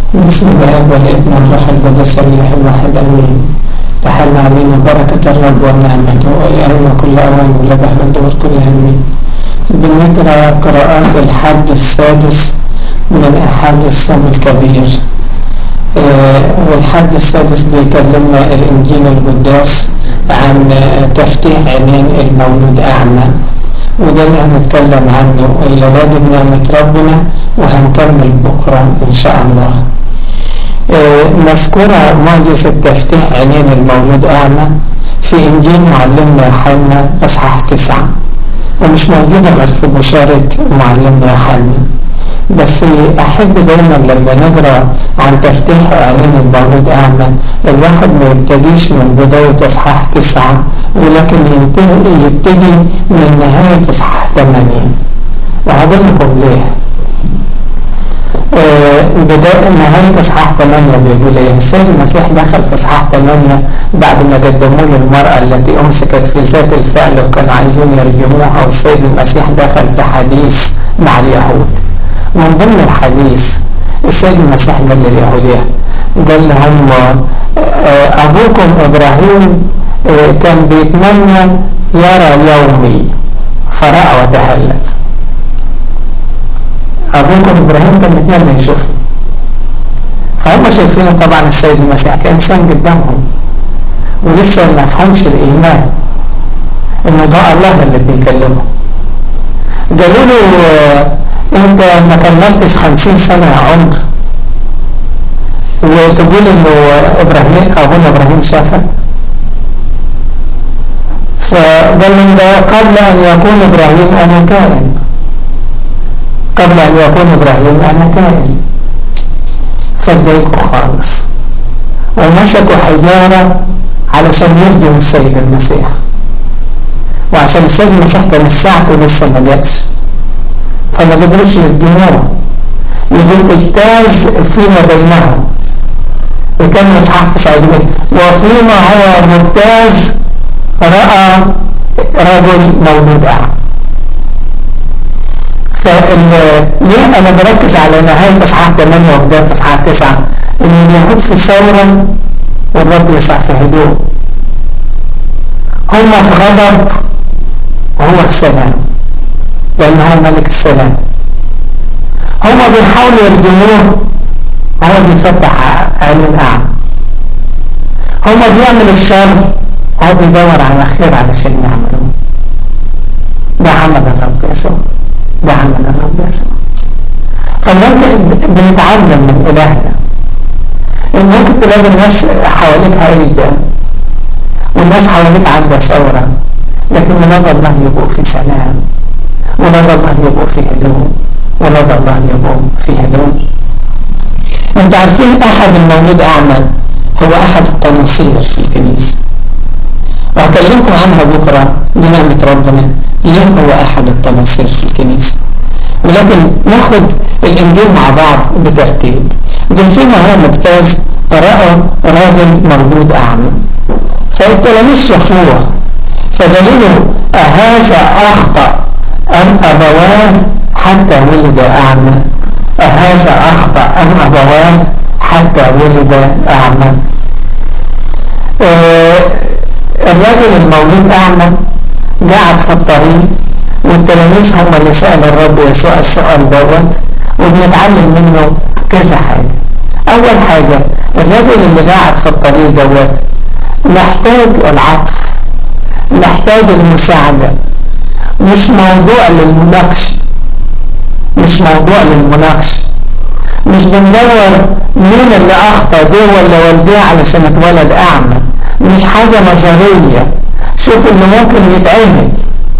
بسم الله والابن والروح القدس الله الواحد امين تحل علينا بركة الرب ونعمته وإلهنا كل أوان ولده الدور كلها امين بنقرأ قراءات الحد السادس من أحد الصوم الكبير آه والحد السادس بيكلمنا الإنجيل القداس عن تفتيح عينين المولود أعمى وده اللي هنتكلم عنه الليلة بنعمة ربنا وهنكمل بكرة إن شاء الله مذكورة معجزة تفتيح عينين المولود أعمى في إنجيل معلمنا يوحنا أصحاح تسعة ومش موجودة غير في بشارة معلمنا يوحنا بس أحب دايما لما نقرأ عن تفتيح عينين المولود أعمى الواحد ما يبتديش من بداية أصحاح تسعة ولكن ينتهي يبتدي من نهاية أصحاح ثمانية وهقول لكم ليه بداية نهاية اصحاح 8 بيقول ايه السيد المسيح دخل في اصحاح 8 بعد ما قدموا له المرأة التي امسكت في ذات الفعل وكانوا عايزين يرجموها والسيد المسيح دخل في حديث مع اليهود من ضمن الحديث السيد المسيح قال لليهودية قال لهم ابوكم ابراهيم كان بيتمنى يرى يومي فرأى وتهلك أبوكم إبراهيم كان بيتمنى يشوفني فهم شايفينه طبعا السيد المسيح كإنسان قدامهم ولسه ما فهمش الإيمان إنه ده الله اللي بيكلمه قالوا له أنت ما كملتش خمسين سنة عمر وتقول إنه إبراهيم أبونا إبراهيم شافك فقال لهم ده قبل أن يكون إبراهيم أنا كائن قبل أن يكون إبراهيم أنا كائن فاتضايقوا خالص ومسكوا حجارة علشان يرجموا السيد المسيح وعشان السيد المسيح كان الساعة لسه ما جاتش فما قدروش يرجموه يقول اجتاز فيما بينهم وكان اصحاح 99 وفيما هو مجتاز رأى رجل مولود أعمى فليه أنا بركز على نهاية أصحاح 8 وبداية أصحاح 9 إن اليهود في ثورة والرب يسع في هدوء هم في غضب وهو في سلام لأن هو ملك السلام هم بيحاولوا يرجموه وهو بيفتح عين الأعمى هم بيعمل الشر وهو بيدور على خير علشان يعملوه ده عمل الرب يسوع ده عمل الرب يسوع فممكن بنتعلم من إلهنا إن ممكن تلاقي الناس حواليك هايجة والناس حواليك عندها ثورة لكن ولاد الله يبقوا في سلام ولاد الله يبقوا في هدوء ولاد الله يبقوا في هدوء انت عارفين احد المولود اعمى هو احد التناصير في الكنيسة وهكلمكم عنها بكرة بنعمة ربنا ليه هو احد التناصير في الكنيسة ولكن ناخد الانجيل مع بعض بترتيب قل فيما هو مجتاز رأى راجل مولود اعمى فالتلاميذ شافوه فقالوا له أهذا أخطأ أم أبواه حتى ولد أعمى أهذا أخطأ أم أبواه حتى ولد أعمى آه الرجل المولود أعمى قاعد في الطريق والتلاميذ هم اللي سأل الرب يسوع السؤال دوت وبنتعلم منه كذا حاجة أول حاجة الرجل اللي قاعد في الطريق دوت محتاج العطف محتاج المساعدة مش موضوع للمناقشة مش موضوع للمناقشة مش بندور مين اللي أخطأ دي ولا والديه علشان اتولد أعمى مش حاجة نظرية شوف اللي ممكن يتعمل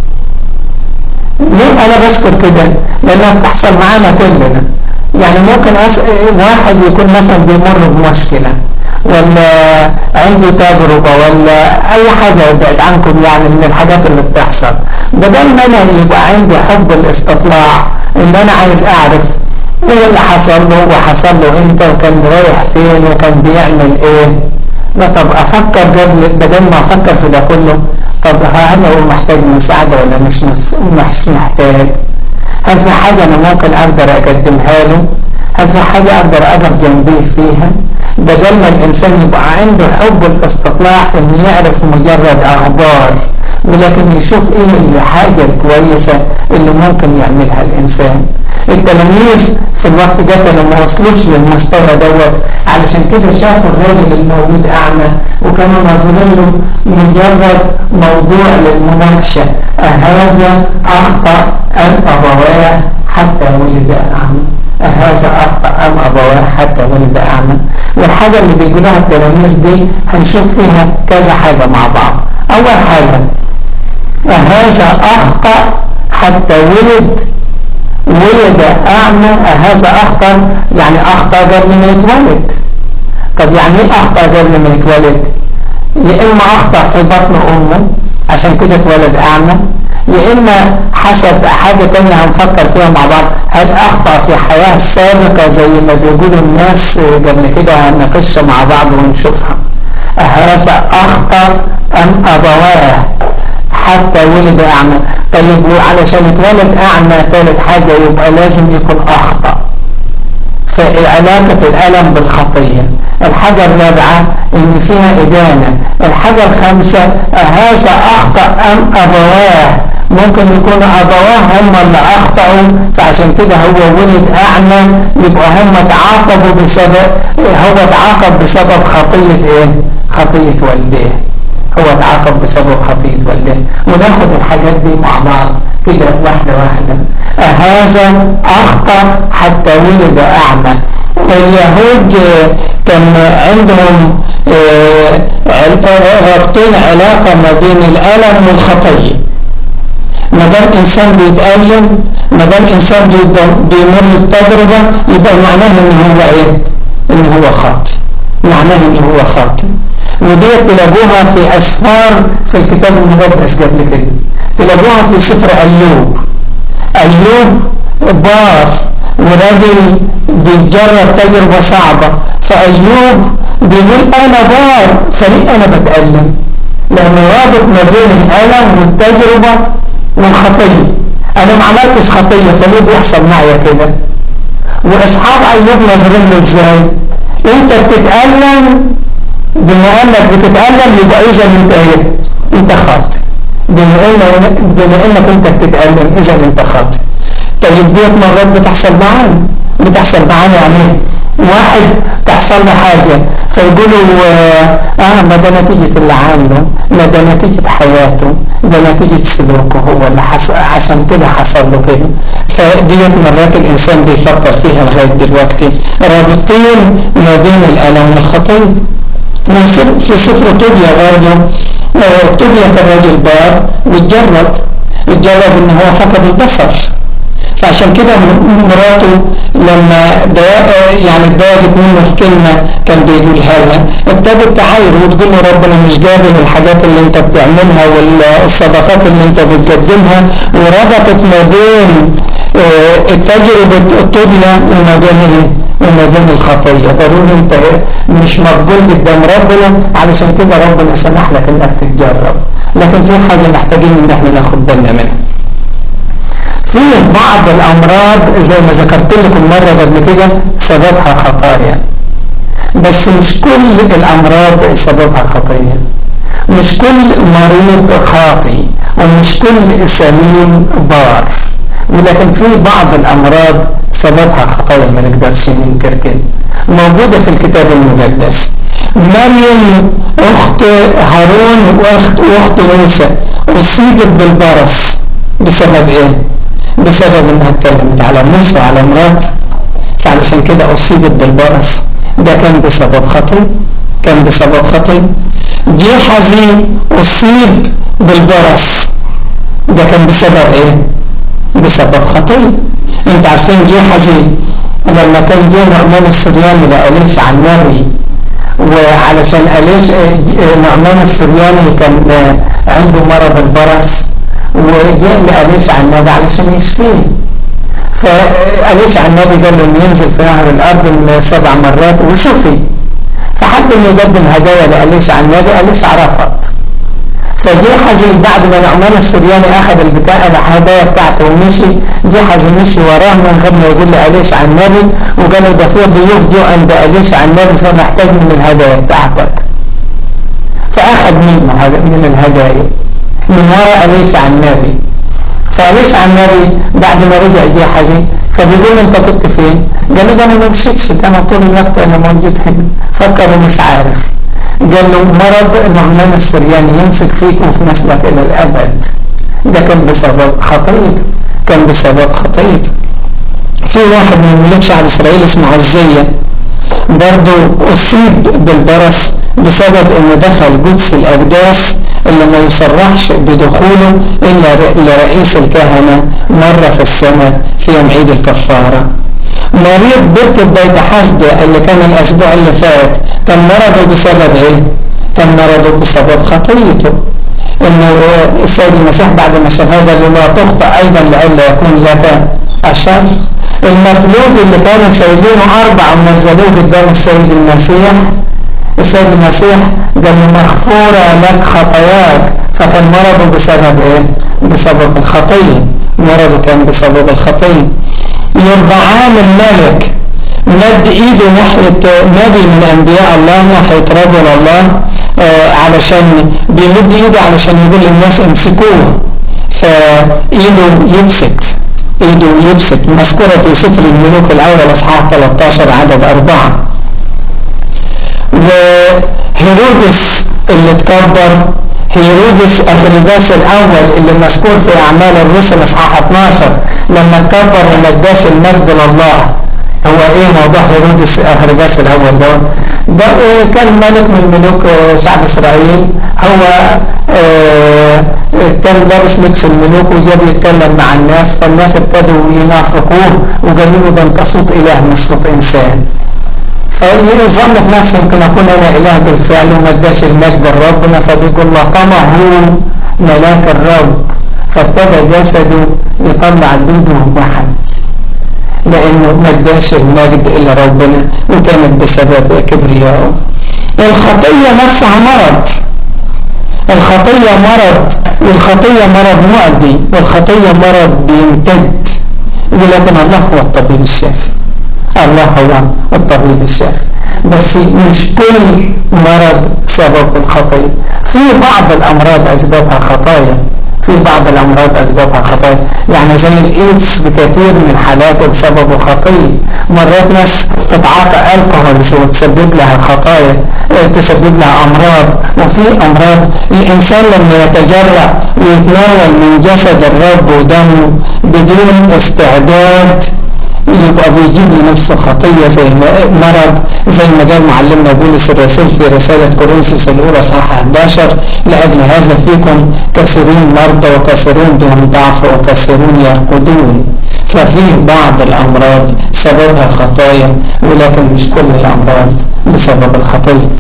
ليه أنا بذكر كده لأنها بتحصل معانا كلنا يعني ممكن أس... واحد يكون مثلا بيمر بمشكلة ولا عنده تجربة ولا أي حاجة يبعد عنكم يعني من الحاجات اللي بتحصل بدل ما أنا يبقى عندي حب الاستطلاع إن أنا عايز أعرف إيه اللي حصل له وحصل له إمتى وكان رايح فين وكان بيعمل إيه لا طب أفكر قبل بدل ما أفكر في ده كله طب هل هو محتاج مساعدة ولا مش مش محتاج هل في حاجة أنا ممكن أقدر أقدمها له هل في حاجة اقدر اقف جنبيه فيها بدل ما الانسان يبقى عنده حب الاستطلاع ان يعرف مجرد اخبار ولكن يشوف ايه الحاجة الكويسة اللي ممكن يعملها الانسان التلاميذ في الوقت ده كانوا ما وصلوش للمستوى دوت علشان كده شافوا الراجل المولود اعمى وكانوا ناظرين له مجرد موضوع للمناقشه أهذا أخطأ أم أبواه حتى ولد أعمى أهذا أخطأ أم أبواه حتى ولد أعمى والحاجة اللي بيقولها التلاميذ دي هنشوف فيها كذا حاجة مع بعض أول حاجة أهذا أخطأ حتى ولد ولد أعمى أهذا أخطأ يعني أخطأ قبل ما يتولد طب يعني إيه أخطأ قبل ما يتولد يا إما أخطأ في بطن أمه عشان كده اتولد أعمى يا إما حسب حاجة تانية هنفكر فيها مع بعض هل أخطأ في حياة سابقة زي ما بيقولوا الناس قبل كده هنناقشها مع بعض ونشوفها هذا أخطأ أم أبواه حتى ولد أعمى طيب علشان اتولد أعمى ثالث حاجة يبقى لازم يكون أخطأ فعلاقة الألم بالخطية الحاجة الرابعة ان فيها إدانة الحاجة الخامسة هذا أخطأ أم أبواه ممكن يكون أبواه هم اللي أخطأوا فعشان كده هو ولد أعمى يبقى هم تعاقبوا بسبب هو تعاقب بسبب خطية إيه؟ خطية والديه هو تعاقب بسبب خطية والديه وناخد الحاجات دي مع بعض كده واحدة واحدة هذا أخطأ حتى ولد أعمى اليهود كان عندهم رابطين علاقة ما بين الألم والخطية ما دام إنسان بيتألم ما دام إنسان بيمر التجربة يبقى معناه إن هو إيه؟ إن هو خاطئ معناه إن هو خاطئ ودي تلاقوها في أسفار في الكتاب المقدس قبل كده تلاقوها في سفر أيوب أيوب بار وراجل بيتجرب تجربة صعبة فأيوب بيقول أنا بار فليه أنا بتألم لأنه رابط ما بين الألم والتجربة والخطية أنا ما عملتش خطية فليه بيحصل معي كده وأصحاب أيوب نظرين له إزاي أنت بتتألم بما أنك بتتألم يبقى إذا أنت إيه أنت خاطئ بما, إن بما أنك أنت بتتألم إذا أنت خاطئ طيب ديت مرات بتحصل معانا بتحصل معانا يعني واحد تحصل له حاجة فيقولوا اه ما ده نتيجة اللي عامله ما ده نتيجة حياته ده نتيجة سلوكه هو اللي حصل عشان كده حصل له كده فديت مرات الإنسان بيفكر فيها لغاية دلوقتي رابطين ما بين الألم والخطية في سفر طوبيا برضه طوبيا كان راجل بار واتجرب اتجرب ان هو فقد البصر فعشان كده مراته لما يعني اتضايقت منه في كلمة كان بيقولها لها ابتدت تعاير وتقول له ربنا مش قابل الحاجات اللي انت بتعملها والصدقات اللي انت بتقدمها وربطت ما بين التجربة الطبلة وما بين وما بين الخطية ضروري انت مش مقبول قدام ربنا علشان كده ربنا سمح لك انك تتجرب لكن في حاجة محتاجين ان احنا ناخد بالنا منها في بعض الأمراض زي ما ذكرت لكم مرة قبل كده سببها خطايا بس مش كل الأمراض سببها خطية مش كل مريض خاطي ومش كل سليم بار ولكن في بعض الأمراض سببها خطايا ما نقدرش ننكر كده موجودة في الكتاب المقدس مريم أخت هارون وأخت, وأخت موسى أصيبت بالبرص بسبب إيه؟ بسبب انها اتكلمت على موسى وعلى مراته فعلشان كده اصيبت بالبرص ده كان بسبب خطية كان بسبب خطية جه حزين اصيب بالبرص ده كان بسبب ايه بسبب خطية انت عارفين جه حزين لما كان جه نعمان السرياني لأليش عن النبي وعلشان أليش نعمان السرياني كان عنده مرض البرص وجاء لأليش عن النبي علشان يشفيه فأليش عن النبي قال له انه ينزل في نهر الأرض سبع مرات وشفي فحب انه يقدم هدايا لأليش عن النبي أليش رفض فجحزي بعد ما نعمان السرياني اخذ البتاع الهدايا بتاعته ومشي جحزي مشي وراه من غير ما يقول لي أليش عن النبي وقال له ده في ضيوف جو عند أليش عن النبي فمحتاج من الهدايا بتاعتك فأخذ منه من الهدايا من وراء أليش عن النبي فأليش عن النبي بعد ما رجع جحزي فبيقول له انت كنت فين قال له ده انا ما مشيتش ده انا طول الوقت انا موجود هنا فكر مش عارف قال له مرض نعمان السرياني يمسك فيك وفي نسلك إلى الأبد ده كان بسبب خطيته كان بسبب خطيته في واحد من ملوك شعب إسرائيل اسمه عزية برضه أصيب بالبرص بسبب انه دخل قدس الأقداس اللي ما يصرحش بدخوله إلا لرئيس الكهنة مرة في السنة في يوم عيد الكفارة مريض بركة بيت حسدة اللي كان الأسبوع اللي فات كان مرضه بسبب ايه؟ كان مرضه بسبب خطيته انه السيد المسيح بعد ما شاف هذا اللي لا تخطئ ايضا لئلا يكون لك الشر المفلوج اللي كانوا سايبينه اربع ونزلوه قدام السيد المسيح السيد المسيح قال له مغفورة لك خطاياك فكان مرضه بسبب ايه بسبب الخطية مرضه كان بسبب الخطية يربعان الملك مد ايده ناحية نبي من انبياء الله ناحية رجل الله آه علشان بيمد ايده علشان يقول للناس امسكوه فايده يبسط ايده يبسط مذكورة في سفر الملوك الاول اصحاح 13 عدد اربعة وهيرودس اللي تكبر هيرودس أغرباس الأول اللي مذكور في أعمال الرسل اصحاح 12 لما تكبر وما اداش المجد لله هو ايه موضوع هيرودس أغرباس الأول ده ده كان ملك من ملوك شعب إسرائيل هو كان لابس لبس الملوك وجاب يتكلم مع الناس فالناس ابتدوا ينافقوه وقالوا له ده انت صوت إله مش صوت إنسان فيظن في نفسه يمكن أكون أنا إله بالفعل وما اداش المجد لربنا فبيقول لطمه ملاك الرب فابتدى جسده يطلع دود ومحل لأنه ما اداش المجد إلا ربنا وكانت بسبب كبريائه الخطية نفسها مرض الخطية مرض والخطية مرض معدي والخطية مرض بيمتد ولكن الله هو الطبيب الشافي الله هو الطبيب الشافي بس مش كل مرض سبب الخطية في بعض الأمراض أسبابها خطايا في بعض الأمراض أسبابها خطايا يعني زي الإيدز بكثير من حالاته بسبب خطية مرات ناس تتعاطى الكحولز وتسبب لها خطايا تسبب لها أمراض وفي أمراض الإنسان لما يتجرع ويتناول من جسد الرب ودمه بدون استعداد يبقى بيجيب لنفسه خطية زي مرض زي ما قال معلمنا بولس الرسول في رسالة كورنثوس الأولى صح 11 لأجل هذا فيكم كثيرون مرضى وكثيرون دون ضعف وكثيرون يرقدون ففيه بعض الأمراض سببها خطايا ولكن مش كل الأمراض بسبب الخطية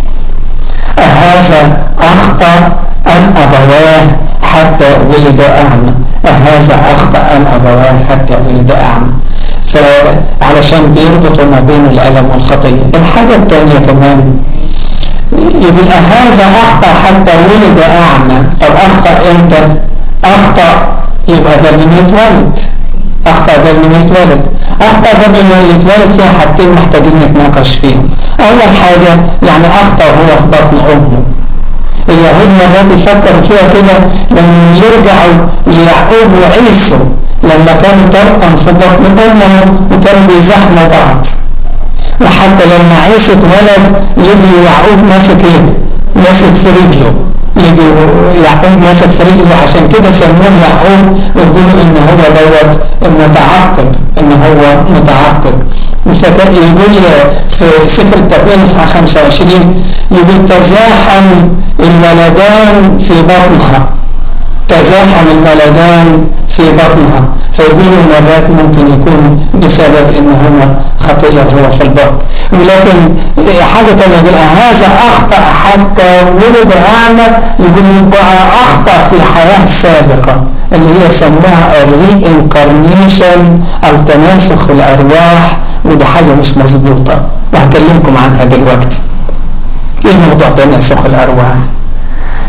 هذا أخطأ أن أبواه حتى ولد أعمى هذا أخطأ أن أبواه حتى ولد أعمى فعلشان بيربطوا ما بين الألم والخطية الحاجة الثانية كمان يبقى هذا أخطأ حتى ولد أعمى طب أخطأ إمتى أخطأ يبقى ده من يتولد أخطأ ده من يتولد أخطأ ده من يتولد فيها حاجتين محتاجين نتناقش فيهم أول حاجة يعني أخطأ هو في بطن أمه اليهود مرات يفكروا فيها كده لما يرجعوا ليعقوب وعيسو لما كانوا طرقا في بطن امهم وكانوا بيزحموا بعض وحتى لما عيسى اتولد يجي يعقوب ماسك ايه ماسك في رجله يجي يعقوب ماسك في رجله عشان كده سموه يعقوب ويقولوا ان هو دوت متعقد ان هو متعقد يقول في سفر التكوين اصحاح 25 يقول تزاحم الولدان في بطنها تزاحم الولدان في بطنها فيقولوا مرات ممكن يكون بسبب ان هما خطية هو في البطن ولكن حاجة تانية يقول هذا اخطأ حتى ولد اعمى يقول يبقى اخطأ في الحياة السابقة اللي هي سموها reincarnation او تناسخ الارواح وده حاجة مش مظبوطة وهكلمكم عنها دلوقتي ايه موضوع تناسخ الارواح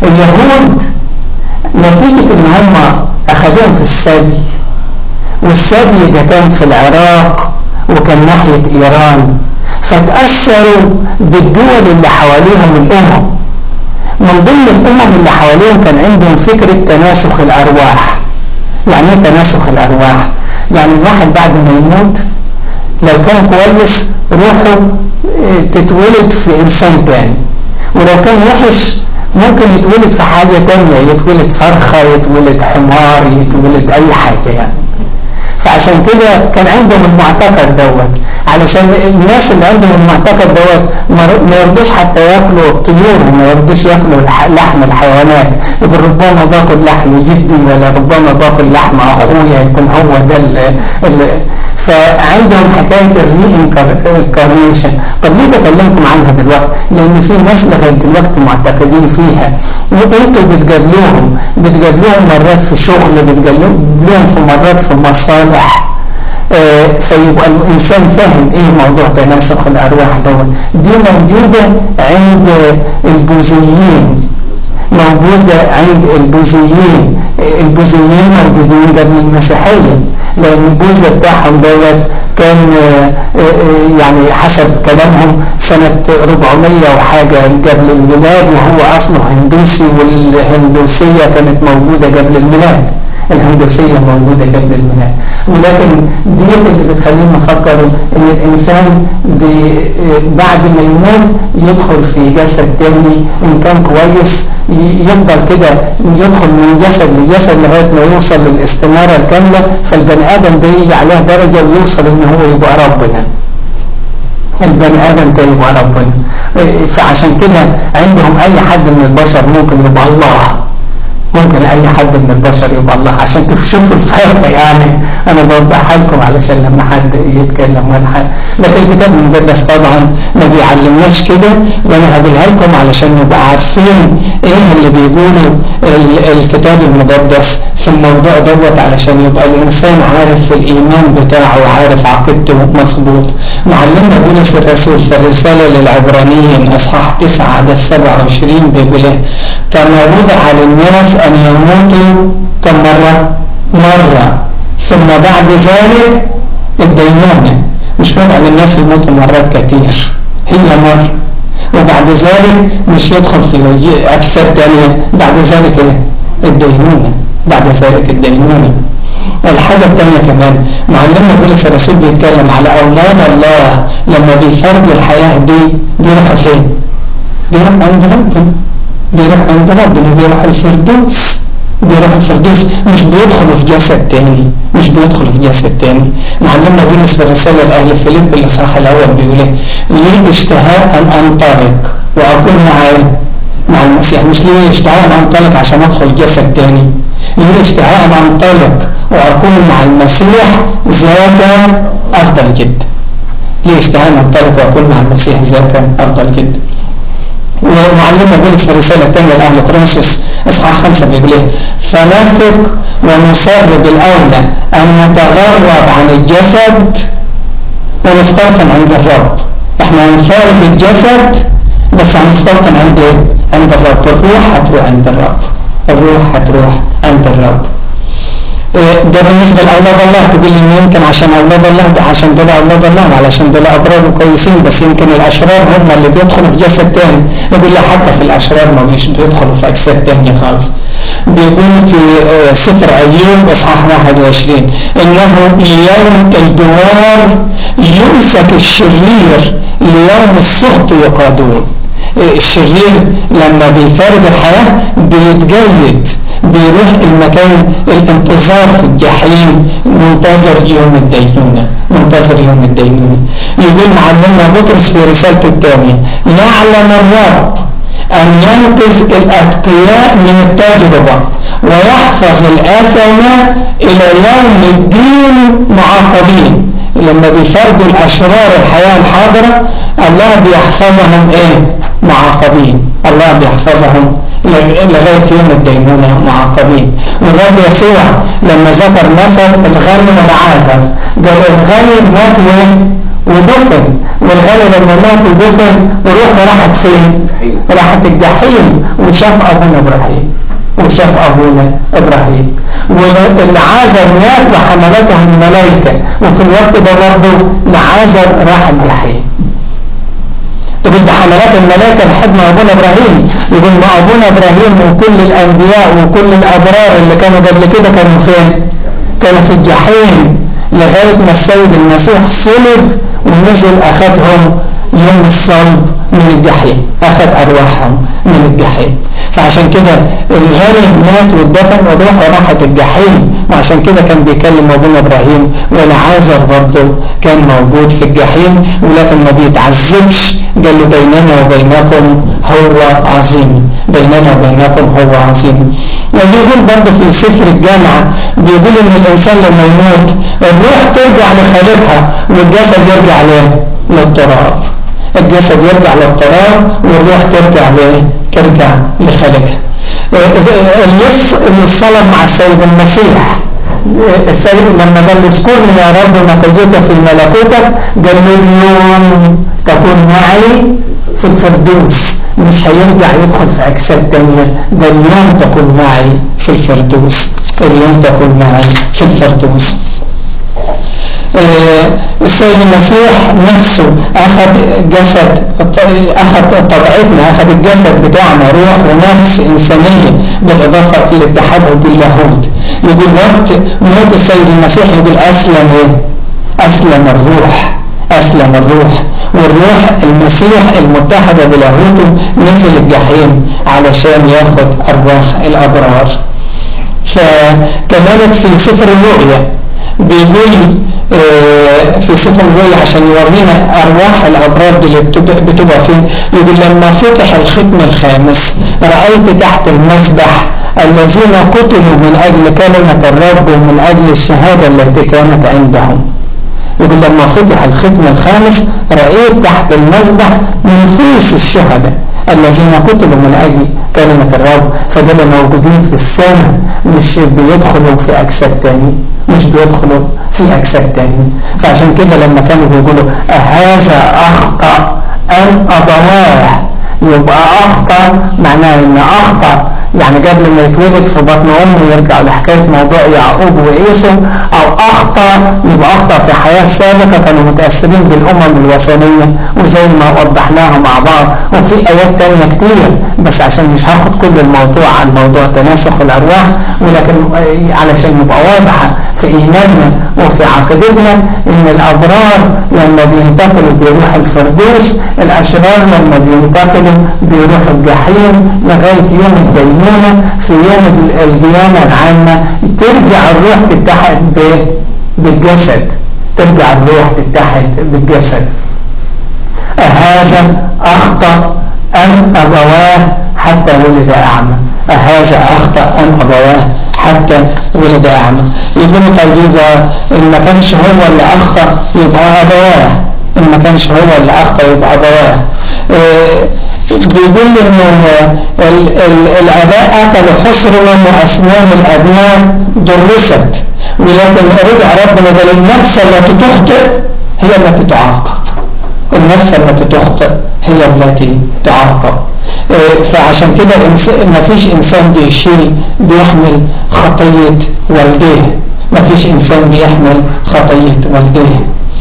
اليهود نتيجة ان هم اخذوهم في السبي والسبي ده كان في العراق وكان ناحية ايران فتأثروا بالدول اللي حواليهم الامم من ضمن الامم اللي حواليهم كان عندهم فكرة تناسخ الارواح يعني ايه تناسخ الارواح يعني الواحد بعد ما يموت لو كان كويس روحه تتولد في انسان تاني ولو كان وحش ممكن يتولد في حاجة تانية يتولد فرخة يتولد حمار يتولد اي حاجة يعني فعشان كده كان عندهم المعتقد دوت علشان الناس اللي عندهم المعتقد دوت ما يرضوش حتى ياكلوا الطيور وما يرضوش ياكلوا لحم الحيوانات يقول ربما باكل لحم جدي ولا ربما باكل لحم اخويا يكون هو ده اللي فعندهم حكاية الرينكارنيشن طب ليه بكلمكم عنها دلوقتي لان في ناس لغاية دلوقتي معتقدين فيها وانتوا بتقابلوهم بتقابلوهم مرات في شغل بتقابلوهم في مرات في مصالح آه فيبقى الإنسان فاهم إيه موضوع تناسخ الأرواح دوت دي موجودة عند البوذيين موجودة عند البوذيين البوذيين موجودين قبل المسيحية لأن البوذا بتاعهم دوت كان يعني حسب كلامهم سنة 400 وحاجة قبل الميلاد وهو أصله هندوسي والهندوسية كانت موجودة قبل الميلاد الهندوسية موجودة قبل الميلاد ولكن دي اللي بتخلينا نفكر ان الانسان بعد ما يموت يدخل في جسد تاني ان كان كويس يفضل كده يدخل من جسد لجسد لغاية ما يوصل للاستنارة الكاملة فالبني ادم ده يجي عليه درجة ويوصل ان هو يبقى ربنا البني ادم ده يبقى ربنا فعشان كده عندهم اي حد من البشر ممكن يبقى الله ممكن اي حد من البشر يبقى الله عشان تشوفوا الفرق يعني انا بوضحها لكم علشان لما حد يتكلم ولا حاجه لكن الكتاب المقدس طبعا ما بيعلمناش كده وانا هقولها لكم علشان نبقى عارفين ايه اللي بيقوله الكتاب المقدس في الموضوع دوت علشان يبقى الانسان عارف الايمان بتاعه وعارف عقيدته مظبوط معلمنا بولس الرسول في الرساله للعبرانيين اصحاح 9 عدد 27 بيقول ايه كما وضع للناس أن يموتوا كم مرة مرة ثم بعد ذلك الدينونة مش وضع للناس يموتوا مرات كتير هي مرة وبعد ذلك مش يدخل في أجساد تانية بعد ذلك الدينونة بعد ذلك الدينونة الحاجة الثانية كمان معلمنا بولس الرسول بيتكلم على أولاد الله لما بيفرضوا الحياة دي بيروحوا فين؟ بيروح عند ربنا بيروح عند ربنا بيروح الفردوس بيروح الفردوس مش بيدخلوا في جسد تاني مش بيدخلوا في جسد تاني معلمنا بولس في الرسالة لأهل فيليب الإصحاح الأول بيقول إيه ليه اشتهاء أن أنطلق وأكون معاه مع المسيح مش ليه اشتهاء أن أنطلق عشان أدخل جسد تاني ليه اشتهاء أن أنطلق وأكون مع المسيح ذاك أفضل جدا ليه اشتهاء أن أنطلق وأكون مع المسيح ذاك أفضل جدا ومعلمنا بولس في الرسالة الثانية لأهل كورنثوس إصحاح خمسة بيقول إيه فنثق ونصر بالأولى أن نتغرب عن الجسد ونستوطن عند الرب إحنا هنفارق الجسد بس هنستوطن عند إيه؟ عند الرب الروح هتروح عند الرب الروح هتروح عند الرب ده بالنسبة لأولاد الله تقول لي يمكن عشان أولاد الله ده عشان دول أولاد الله علشان دول أبرار وكويسين بس يمكن الأشرار هم اللي بيدخلوا في جسد تاني يقول لي حتى في الأشرار ما بيش بيدخلوا في أجساد تانية خالص بيقول في سفر أيوب إصحاح 21 إنه ليوم الدوار يمسك الشرير ليوم السخط يقادون الشرير لما بيفارق الحياة بيتجلد بيروح المكان الانتظار في الجحيم منتظر يوم الدينونة منتظر يوم الدينونة يقول معلمنا بطرس في رسالته الثانية يعلم الرب أن ينقذ الأتقياء من التجربة ويحفظ الآثمة إلى يوم الدين معاقبين لما بيفرضوا الأشرار الحياة الحاضرة الله بيحفظهم إيه؟ معاقبين الله بيحفظهم لغاية يوم الدينونة معاقبين والرب يسوع لما ذكر مثل الغني والعازر قال الغني مات ودفن والغني لما مات ودفن وروحه راحت فين راحت الجحيم وشاف ابونا ابراهيم وشاف ابونا ابراهيم والعازر مات وحملته الملائكة وفي الوقت ده برضه العازر راح الجحيم طب انت حملات الملائكة لحد ما ابونا ابراهيم يقول ما ابونا ابراهيم وكل الانبياء وكل الابرار اللي كانوا قبل كده كانوا فين كانوا في الجحيم لغاية ما السيد المسيح صلب ونزل اخذهم يوم الصلب من الجحيم اخذ ارواحهم من الجحيم فعشان كده الغني مات واتدفن وروحه راحت الجحيم وعشان كده كان بيكلم ابونا ابراهيم والعازر برضه كان موجود في الجحيم ولكن ما بيتعذبش قال له بيننا وبينكم هو عظيم بيننا وبينكم هو عظيم وبيقول برضه في سفر الجامعة بيقول ان الانسان لما يموت الروح ترجع لخالقها والجسد يرجع له للتراب الجسد يرجع للتراب والروح ترجع له ترجع لخالقها اللص اللي الصلاة مع السيد المسيح السيد لما قال له اذكرني يا رب متى جئت في ملكوتك قال له اليوم تكون معي في الفردوس مش هيرجع يدخل في أجساد تانية ده اليوم تكون معي في الفردوس اليوم تكون معي في الفردوس السيد المسيح نفسه أخذ جسد أخذ طبيعتنا أخذ الجسد بتاعنا روح ونفس إنسانية بالإضافة لاتحاده باللاهوت يقول وقت موت السيد المسيح يقول أسلم إيه؟ أسلم الروح أسلم الروح والروح المسيح المتحدة بلاهوته نزل الجحيم علشان ياخد أرواح الأبرار فكذلك في سفر الرؤيا بيقول في سفر الرؤيا عشان يورينا أرواح الأبرار اللي بتبقى فين يقول لما فتح الختم الخامس رأيت تحت المسبح الذين قتلوا من أجل كلمة الرب ومن أجل الشهادة التي كانت عندهم يقول لما فتح الختم الخامس رأيت تحت المسبح نفوس الشهداء الذين قتلوا من أجل كلمة الرب فدول موجودين في السماء مش بيدخلوا في أجساد تاني مش بيدخلوا في أجساد تاني فعشان كده لما كانوا بيقولوا هذا أخطأ أم أبواه يبقى أخطأ معناه إن أخطأ يعني قبل ما يتولد في بطن أمه يرجع لحكاية موضوع يعقوب وعيسو أو أخطأ يبقى أخطأ في حياة سابقة كانوا متأثرين بالأمم الوثنية وزي ما وضحناها مع بعض وفي آيات تانية كتير بس عشان مش هاخد كل الموضوع عن موضوع تناسخ الأرواح ولكن علشان يبقى واضحة في إيماننا وفي عقيدتنا إن الأبرار لما بينتقلوا بيروح الفردوس الأشرار لما بينتقلوا بيروحوا الجحيم لغاية يوم الدينونة في يوم الديانة العامة ترجع الروح تتحد بالجسد ترجع الروح تتحد بالجسد أهذا أخطأ أم أبواه حتى ولد أعمى أهذا أخطأ أم أبواه حتى ولد أعمى يقول طيب يبقى إن ما كانش هو اللي أخطأ يبقى أبواه إن ما كانش هو اللي أخطأ يبقى أبواه إيه بيقول إنه الآباء أكلوا حصرهم وأسنان الأبناء درست ولكن رجع ربنا قال النفس التي تخطئ هي التي تعاقب النفس التي تخطئ هي التي تعاقب فعشان كده ما فيش إنسان بيشيل بيحمل خطية والديه ما فيش إنسان بيحمل خطية والديه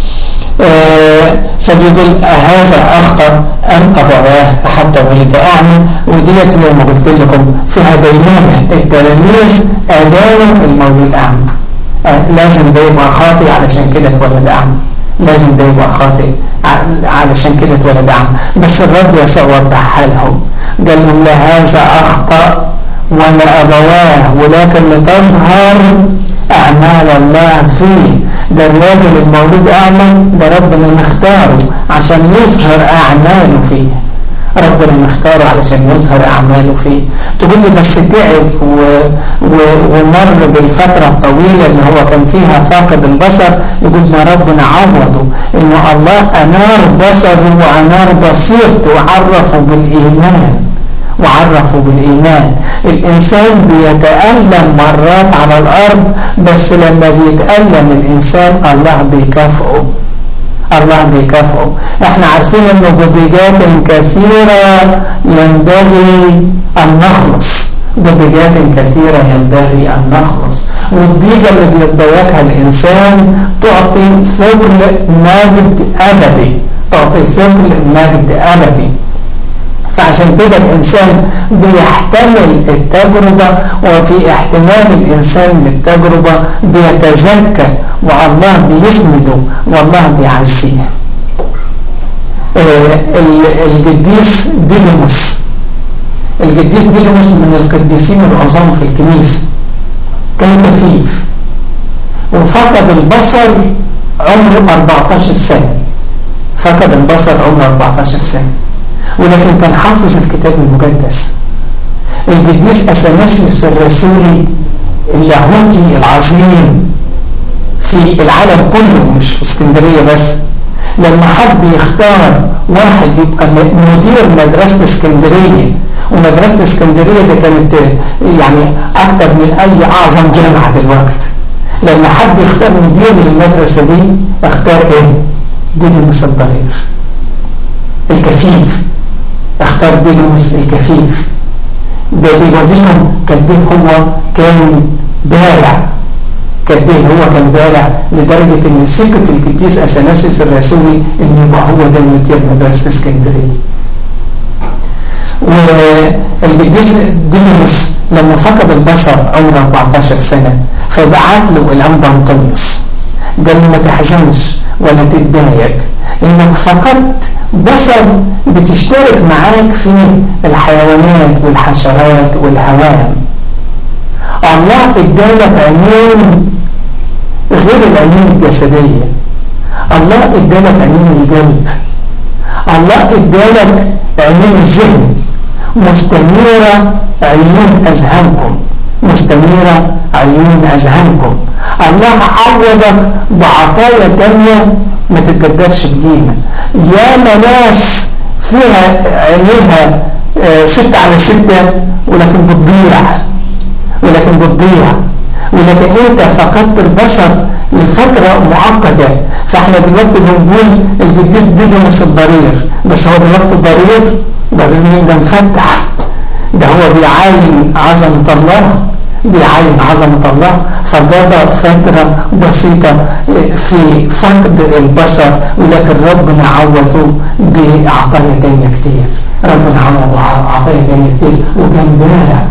فبيقول هذا أخطأ أم أبواه حتى ولد أعمى وديت زي ما قلت لكم فيها بينونة التلاميذ آدانوا المولود أعمى لازم ده يبقى خاطئ علشان كده اتولد أعمى لازم ده يبقى خاطئ علشان كده اتولد أعمى بس الرب يسوع وضحها لهم قال لهم لا هذا أخطأ ولا أبواه ولكن لتظهر أعمال الله فيه ده الراجل المولود أعمى ده ربنا مختاره عشان يظهر أعماله فيه ربنا مختاره علشان يظهر أعماله فيه تقول لي بس تعب و... و... ومر بالفترة الطويلة اللي هو كان فيها فاقد البصر يقول ما ربنا عوضه إنه الله أنار بصره وأنار بصيرته وعرفه بالإيمان وعرفوا بالإيمان الإنسان بيتألم مرات على الأرض بس لما بيتألم الإنسان الله بيكافئه الله بيكافئه احنا عارفين ان بضيجات كثيرة ينبغي ان نخلص بضيجات كثيرة ينبغي ان نخلص والضيجة اللي بيتضيقها الانسان تعطي ثقل مجد ابدي تعطي ثقل مجد ابدي فعشان كده الإنسان بيحتمل التجربة وفي احتمال الإنسان للتجربة بيتزكى والله بيسنده والله بيعزيه القديس ديليموس القديس ديليموس من القديسين العظام في الكنيسة كان كفيف وفقد البصر عمره 14 سنة فقد البصر عمره 14 سنة ولكن كان حافظ الكتاب المقدس القديس أثناسيوس الرسولي اللاهوتي العظيم في العالم كله مش في اسكندرية بس لما حب يختار واحد يبقى مدير مدرسة اسكندرية ومدرسة اسكندرية دي كانت يعني أكتر من أي أعظم جامعة دلوقتي لما حب يختار مدير للمدرسة دي اختار ايه؟ ديديموس الضرير الكفيف اختار ديديموس الكفيف ده بيوريهم قد ايه هو كان بارع قد ايه هو كان بارع لدرجة ان سكة القديس اثناسيوس الرسولي ان يبقى هو ده مدير مدرسة اسكندرية والقديس ديموس لما فقد البصر عمره 14 سنة فبعت له الانبا انطونيوس قال له ما تحزنش ولا تتضايق انك فقدت بصر بتشترك معاك في الحيوانات والحشرات والهوام الله ادالك عيون غير العيون الجسدية الله ادالك عيون القلب الله ادالك عيون الذهن مستنيرة عيون أذهانكم مستنيرة عيون أذهانكم الله عوضك بعطايا تانية ما تتقدرش بجيمة يا ناس فيها عينيها ستة على ستة ولكن بتضيع ولكن بتضيع ولكن انت فقدت البصر لفترة معقدة فاحنا دلوقتي بنقول القديس ديديموس الضرير بس هو دلوقتي ضرير ضرير ده مفتح ده هو بيعاين عظمة الله بيعاين عظمة الله فقضى فترة بسيطة في فقد البصر ولكن ربنا عوضه بعطايا تانية كتير ربنا عوضه عطايا تانية كتير وكان بارع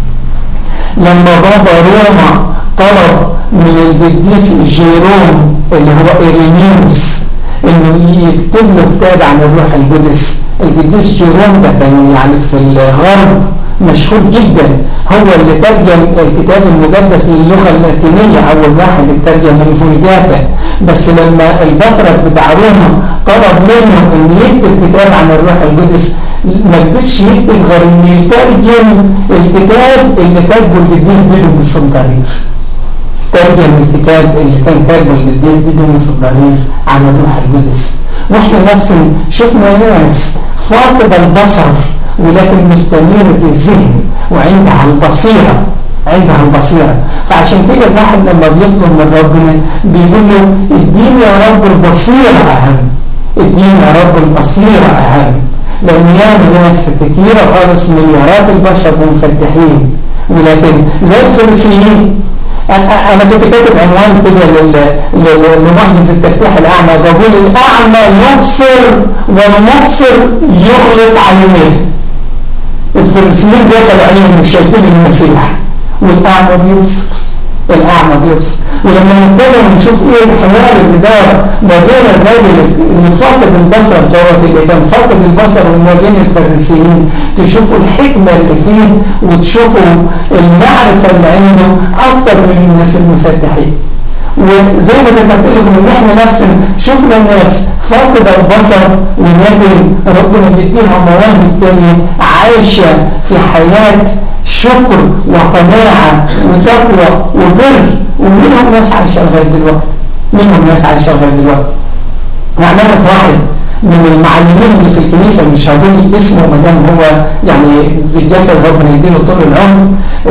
لما بابا روما طلب من القديس جيروم اللي هو إيرينيوس انه يكتب له كتاب عن الروح القدس القديس جيروم ده كان يعني في الغرب مشهور جدا هو اللي ترجم الكتاب المقدس للغة اللاتينية أول واحد ترجم من فولجاتا بس لما البطرك بتاع روما طلب منه أن يكتب كتاب عن الروح القدس ما قدرش يكتب غير أن يترجم الكتاب اللي كاتبه القديس ديديموس الضرير ترجم الكتاب اللي كان كاتبه القديس ديديموس الضرير عن الروح القدس واحنا نفس شفنا ناس فاقد البصر ولكن مستنيرة الذهن وعندها البصيرة عندها البصيرة فعشان كده الواحد لما بيطلب من ربنا بيقول له اديني يا رب البصيرة أهم اديني يا رب البصيرة أهم لأن ياما ناس كتيرة خالص مليارات البشر منفتحين ولكن زي الفرنسيين انا كنت كاتب عنوان كده لمحدث التفتيح الاعمى بقول الاعمى يبصر والمبصر يغلق عينيه الفرنسيين دخلوا عليهم مش شايفين المسيح والاعمى بيبصر الاعمى بيبصر ولما نتكلم ونشوف ايه الحوار اللي دار ما بين الراجل اللي فاقد البصر دوت اللي كان فاقد البصر وما بين الفرنسيين تشوفوا الحكمه اللي فيه وتشوفوا المعرفه اللي عنده اكتر من الناس المفتحين وزي ما ذكرت لكم ان احنا نفسنا شفنا الناس فاقد البصر ولكن ربنا بيديها مواهب تانية عايشة في حياة شكر وقناعة وتقوى وبر ومنهم ناس عايشة لغاية دلوقتي منهم ناس عايشة لغاية دلوقتي نعمل واحد من المعلمين اللي في الكنيسة مش هقول اسمه ما دام هو يعني بالجسد ربنا يديله طول العمر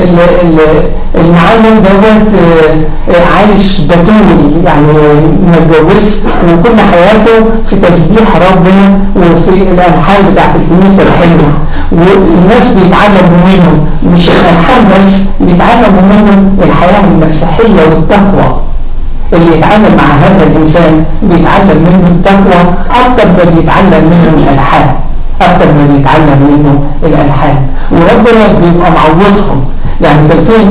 المعلم دوت عايش بتول يعني متجوز وكل حياته في تسبيح ربنا وفي الألحان بتاعت الكنيسة الحلوة والناس بيتعلموا منه مش الألحان بس بيتعلموا منه الحياة المسيحية والتقوى اللي يتعامل مع هذا الإنسان بيتعلم منه التقوى أكثر ما بيتعلم منه الألحان أكثر ما بيتعلم منه الألحان وربنا بيبقى معوضهم يعني كان في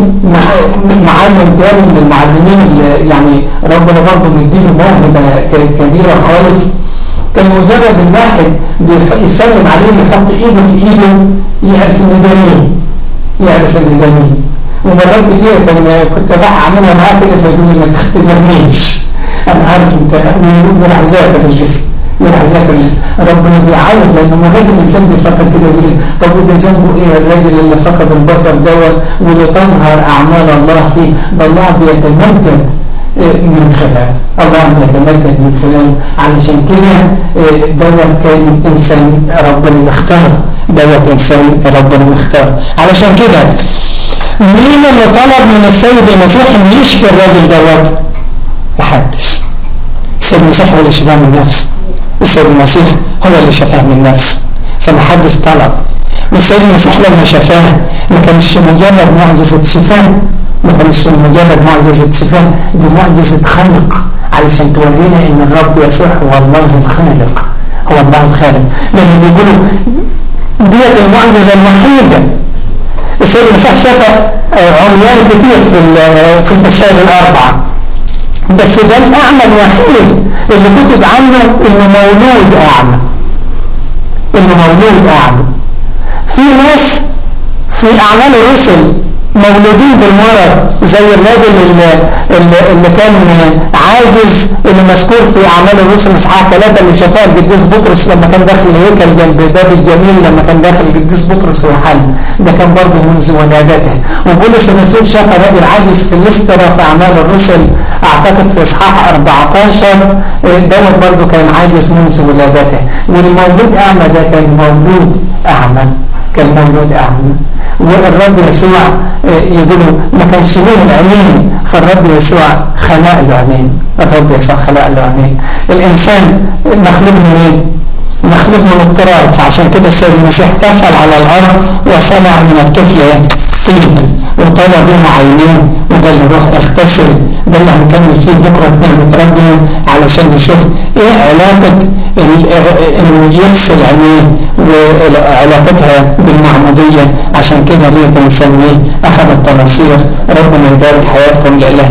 معلم تاني من المعلمين اللي يعني ربنا برضه مديله موهبة كبيرة خالص كان مجرد الواحد يسلم عليه يحط ايده في ايده يعرف ان ده مين يعرف ان ده مين ومرات كتير كان كنت راح اعملها معاه كده فيقول لي ما تختبرنيش انا عارف انت وراح ذاكر الاسم وراح ذاكر الاسم ربنا بيعاود لانه مرات الانسان بيفكر كده يقول طب وده ذنبه ايه الراجل اللي فقد البصر دوت واللي تظهر اعمال الله فيه ده الله بيتمجد من خلاله الله بيتمجد من خلاله علشان كده دوت كان انسان ربنا مختار دوت انسان ربنا مختار علشان كده مين اللي طلب من السيد المسيح ان يشفي الراجل دوت محدش السيد المسيح هو اللي شفاه من نفسه السيد المسيح هو اللي شفاه من نفسه فمحدش طلب والسيد المسيح لما شفاه ما كانش مجرد معجزة شفاه ما كانش مجرد معجزة شفاه دي معجزة خلق علشان تورينا ان الرب يسوع هو الله الخالق هو الله الخالق لان بيقولوا ديت المعجزة الوحيدة السيد المسيح شفى عميان كتير في في البشائر الأربعة بس ده الأعمى الوحيد اللي كتب عنه إنه مولود أعمى إنه مولود أعمى في ناس في أعمال الرسل مولودين بالمرض زي الراجل اللي, اللي كان عاجز اللي مذكور في اعمال الرسل اصحاح ثلاثه اللي شافاه القديس بطرس لما كان داخل الهيكل جنب باب الجميل لما كان داخل القديس بطرس ويوحنا ده كان برضه منذ ولادته وبولس الرسول شاف راجل عاجز في الاسترا في اعمال الرسل اعتقد في اصحاح 14 دوت برضه كان عاجز منذ ولادته والمولود اعمى ده كان مولود اعمى كان مولود اعمى والرب يسوع يقولوا ما كانش له العينين فالرب يسوع خلق له عينين الرب يسوع خلق له عينين الإنسان مخلوق منين؟ مخلوق من التراب فعشان كده السيد المسيح تفل على الأرض وصنع من الطفل طيبا وطلع بها عينين وده اللي روح اغتسل ده اللي هنكمل فيه بكره بنعمة ربنا علشان نشوف ايه علاقة انه يغسل عينيه وعلاقتها بالمعمودية عشان كده ليه بنسميه احد التناصير ربنا يبارك حياتكم لإله